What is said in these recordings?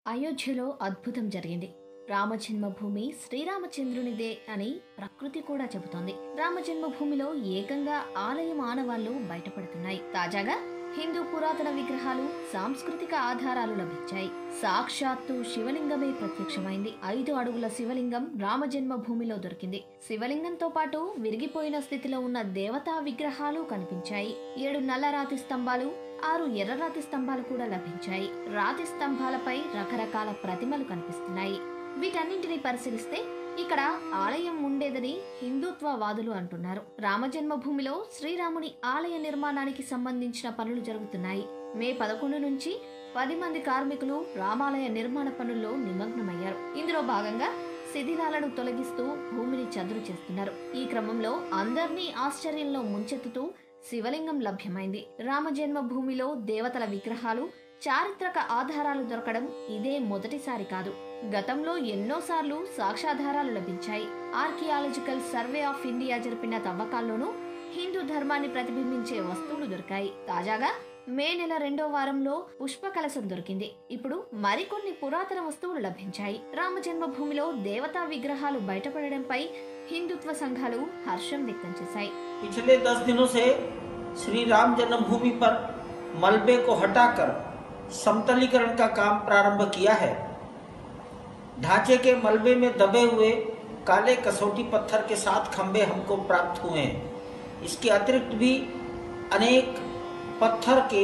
అయోధ్యలో అద్భుతం జరిగింది రామజన్మభూమి శ్రీరామచంద్రునిదే అని ప్రకృతి కూడా చెబుతోంది రామజన్మభూమిలో ఏకంగా ఆలయం ఆనవాళ్లు బయటపడుతున్నాయి తాజాగా హిందూ పురాతన విగ్రహాలు సాంస్కృతిక ఆధారాలు లభించాయి సాక్షాత్తు శివలింగమే ప్రత్యక్షమైంది ఐదు అడుగుల శివలింగం రామజన్మభూమిలో దొరికింది శివలింగంతో పాటు విరిగిపోయిన స్థితిలో ఉన్న దేవతా విగ్రహాలు కనిపించాయి ఏడు నల్లరాతి స్తంభాలు ఆరు ఎర్రరాతి స్తంభాలు కూడా లభించాయి రాతి స్తంభాలపై రకరకాల ప్రతిమలు కనిపిస్తున్నాయి వీటన్నింటినీ పరిశీలిస్తే ఇక్కడ ఆలయం ఉండేదని హిందుత్వవాదులు అంటున్నారు రామజన్మభూమిలో శ్రీరాముని ఆలయ నిర్మాణానికి సంబంధించిన పనులు జరుగుతున్నాయి మే పదకొండు నుంచి పది మంది కార్మికులు రామాలయ నిర్మాణ పనుల్లో నిమగ్నమయ్యారు ఇందులో భాగంగా శిథిలాలను తొలగిస్తూ భూమిని చదురు చేస్తున్నారు ఈ క్రమంలో అందర్నీ ఆశ్చర్యంలో ముంచెత్తుతూ శివలింగం లభ్యమైంది రామజన్మభూమిలో దేవతల విగ్రహాలు చారిత్రక ఆధారాలు దొరకడం ఇదే మొదటిసారి కాదు గతంలో ఎన్నోసార్లు సాక్ష్యాధారాలు లభించాయి ఆర్కియాలజికల్ సర్వే ఆఫ్ ఇండియా జరిపిన తవ్వకాల్లోనూ హిందూ ధర్మాన్ని ప్రతిబింబించే వస్తువులు దొరికాయి తాజాగా మే నెల రెండో వారంలో పుష్ప కలశం దొరికింది ఇప్పుడు మరికొన్ని పురాతన వస్తువులు లభించాయి రామజన్మభూమిలో దేవతా విగ్రహాలు బయటపడడంపై హిందుత్వ సంఘాలు హర్షం వ్యక్తం చేశాయి पिछले दस दिनों से श्री राम जन्मभूमि पर मलबे को हटाकर समतलीकरण का काम प्रारंभ किया है ढांचे के मलबे में दबे हुए काले कसौटी पत्थर के सात खंबे हमको प्राप्त हुए हैं इसके अतिरिक्त भी अनेक पत्थर के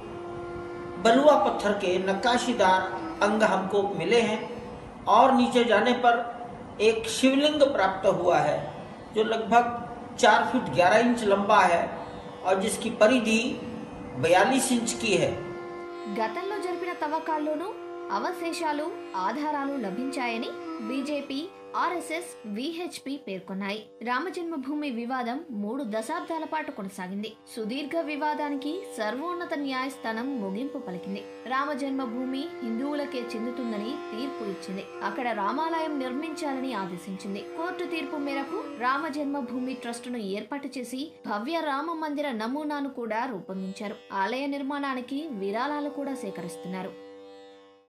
बलुआ पत्थर के नक्काशीदार अंग हमको मिले हैं और नीचे जाने पर एक शिवलिंग प्राप्त हुआ है जो लगभग चार फीट ग्यारह इंच लंबा है और जिसकी परिधि बयालीस इंच की है గతంలో జరిపిన తవ్వకాల్లోనూ అవశేషాలు ఆధారాలు లభించాయని బీజేపీ ఆర్ఎస్ఎస్ విహెచ్పి పేర్కొన్నాయి రామజన్మభూమి వివాదం మూడు దశాబ్దాల పాటు కొనసాగింది సుదీర్ఘ వివాదానికి సర్వోన్నత న్యాయస్థానం ముగింపు పలికింది రామజన్మభూమి హిందువులకే చెందుతుందని తీర్పు ఇచ్చింది అక్కడ రామాలయం నిర్మించాలని ఆదేశించింది కోర్టు తీర్పు మేరకు రామజన్మభూమి ట్రస్టును ఏర్పాటు చేసి భవ్య రామ మందిర నమూనాను కూడా రూపొందించారు ఆలయ నిర్మాణానికి విరాళాలు కూడా సేకరిస్తున్నారు